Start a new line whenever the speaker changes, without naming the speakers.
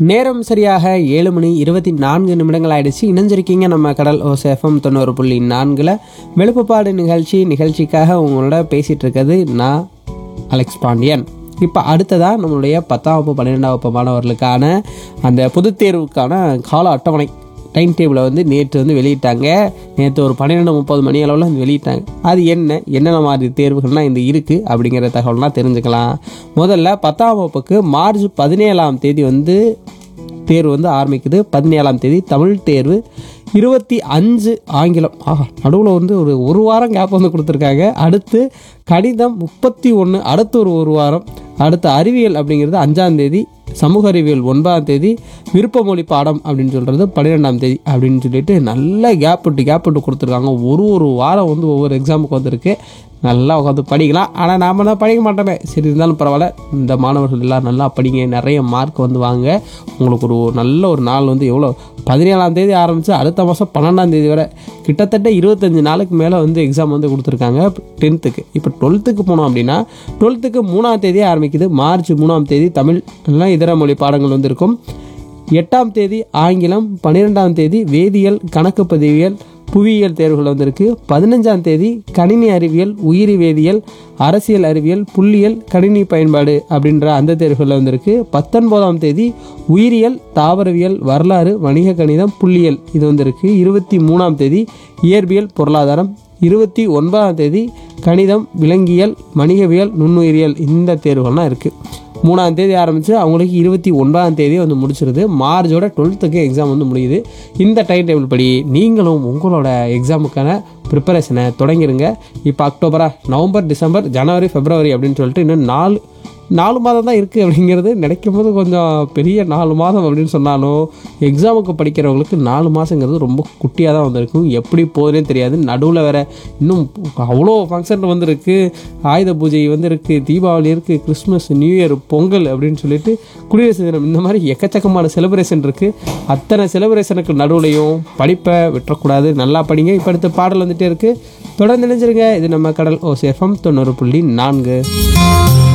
நேரம் சரியாக ஏழு மணி இருபத்தி நான்கு நிமிடங்கள் ஆயிடுச்சு இணைஞ்சிருக்கீங்க நம்ம கடல் ஓசேஃபம் தொண்ணூறு புள்ளி நான்கில் வெளுப்புப்பாடு நிகழ்ச்சி நிகழ்ச்சிக்காக உங்களோட பேசிகிட்டு இருக்கிறது நான் அலெக்ஸ் பாண்டியன் இப்போ அடுத்ததாக நம்மளுடைய பத்தாம் வகுப்பு பன்னிரெண்டாம் வகுப்பு மாணவர்களுக்கான அந்த பொதுத் தேர்வுக்கான கால அட்டவணை டைம் டேபிளை வந்து நேற்று வந்து வெளியிட்டாங்க நேற்று ஒரு பன்னிரெண்டு முப்பது மணி அளவில் வந்து வெளியிட்டாங்க அது என்ன என்னென்ன மாதிரி தேர்வுகள்லாம் இந்த இருக்குது அப்படிங்கிற தகவல்லாம் தெரிஞ்சுக்கலாம் முதல்ல பத்தாம் வகுப்புக்கு மார்ச் பதினேழாம் தேதி வந்து தேர்வு வந்து ஆரம்பிக்குது பதினேழாம் தேதி தமிழ் தேர்வு இருபத்தி அஞ்சு ஆங்கிலம் ஆஹா நடுவில் வந்து ஒரு ஒரு வாரம் கேப் வந்து கொடுத்துருக்காங்க அடுத்து கணிதம் முப்பத்தி ஒன்று அடுத்து ஒரு ஒரு வாரம் அடுத்து அறிவியல் அப்படிங்கிறது அஞ்சாம் தேதி சமூக அறிவியல் ஒன்பதாம் தேதி விருப்பமொழி பாடம் அப்படின்னு சொல்கிறது பன்னிரெண்டாம் தேதி அப்படின்னு சொல்லிட்டு நல்ல கேப் விட்டு கேப் விட்டு கொடுத்துருக்காங்க ஒரு ஒரு வாரம் வந்து ஒவ்வொரு எக்ஸாமுக்கு வந்திருக்கு நல்லா உட்காந்து படிக்கலாம் ஆனால் நாம் தான் படிக்க மாட்டோமே சரி இருந்தாலும் பரவாயில்ல இந்த மாணவர்கள் எல்லாம் நல்லா படிங்க நிறைய மார்க் வந்து வாங்க உங்களுக்கு ஒரு நல்ல ஒரு நாள் வந்து எவ்வளோ பதினேழாம் தேதி ஆரம்பித்து அடுத்த மாதம் பன்னெண்டாம் தேதி வரை கிட்டத்தட்ட இருபத்தஞ்சு நாளுக்கு மேலே வந்து எக்ஸாம் வந்து கொடுத்துருக்காங்க டென்த்துக்கு இப்போ டுவெல்த்துக்கு போனோம் அப்படின்னா டுவெல்த்துக்கு மூணாம் தேதி ஆரம்பிக்குது மார்ச் மூணாம் தேதி தமிழ் எல்லாம் இதர மொழி பாடங்கள் வந்து இருக்கும் எட்டாம் தேதி ஆங்கிலம் பன்னிரெண்டாம் தேதி வேதியியல் கணக்கு பதிவியல் புவியியல் தேர்வுகள் வந்திருக்கு பதினஞ்சாம் தேதி கணினி அறிவியல் உயிரி வேதியியல் அரசியல் அறிவியல் புள்ளியியல் கணினி பயன்பாடு அப்படின்ற அந்த தேர்வுகளில் வந்திருக்கு பத்தொன்பதாம் தேதி உயிரியல் தாவரவியல் வரலாறு வணிக கணிதம் புள்ளியியல் இது வந்திருக்கு இருபத்தி மூணாம் தேதி இயற்பியல் பொருளாதாரம் இருபத்தி ஒன்பதாம் தேதி கணிதம் விலங்கியல் வணிகவியல் நுண்ணுயிரியல் இந்த தேர்வுகள்லாம் இருக்குது மூணாம் தேதி ஆரம்பித்து அவங்களுக்கு இருபத்தி ஒன்பதாம் தேதி வந்து முடிச்சிருது மார்ச்சோட டுவெல்த்துக்கு எக்ஸாம் வந்து முடியுது இந்த டைம் டேபிள் படி நீங்களும் உங்களோட எக்ஸாமுக்கான ப்ரிப்பரேஷனை தொடங்கிருங்க இப்போ அக்டோபரா நவம்பர் டிசம்பர் ஜனவரி பிப்ரவரி அப்படின்னு சொல்லிட்டு இன்னும் நாலு நாலு மாதம் தான் இருக்குது அப்படிங்கிறது நினைக்கும் போது கொஞ்சம் பெரிய நாலு மாதம் அப்படின்னு சொன்னாலும் எக்ஸாமுக்கு படிக்கிறவங்களுக்கு நாலு மாதங்கிறது ரொம்ப குட்டியாக தான் வந்திருக்கும் எப்படி போகுதுன்னே தெரியாது நடுவில் வேற இன்னும் அவ்வளோ ஃபங்க்ஷன் வந்துருக்கு ஆயுத பூஜை வந்து இருக்குது தீபாவளி இருக்குது கிறிஸ்மஸ் நியூ இயர் பொங்கல் அப்படின்னு சொல்லிட்டு குடியரசு தினம் இந்த மாதிரி எக்கச்சக்கமான செலிப்ரேஷன் இருக்குது அத்தனை செலிப்ரேஷனுக்கு நடுவுலையும் படிப்பை விட்டுறக்கூடாது நல்லா படிங்க இப்போ அடுத்த பாடல் வந்துட்டே இருக்குது தொடர்ந்து நினைச்சிருங்க இது நம்ம கடல் ஓ சேஃபம் தொண்ணூறு புள்ளி நான்கு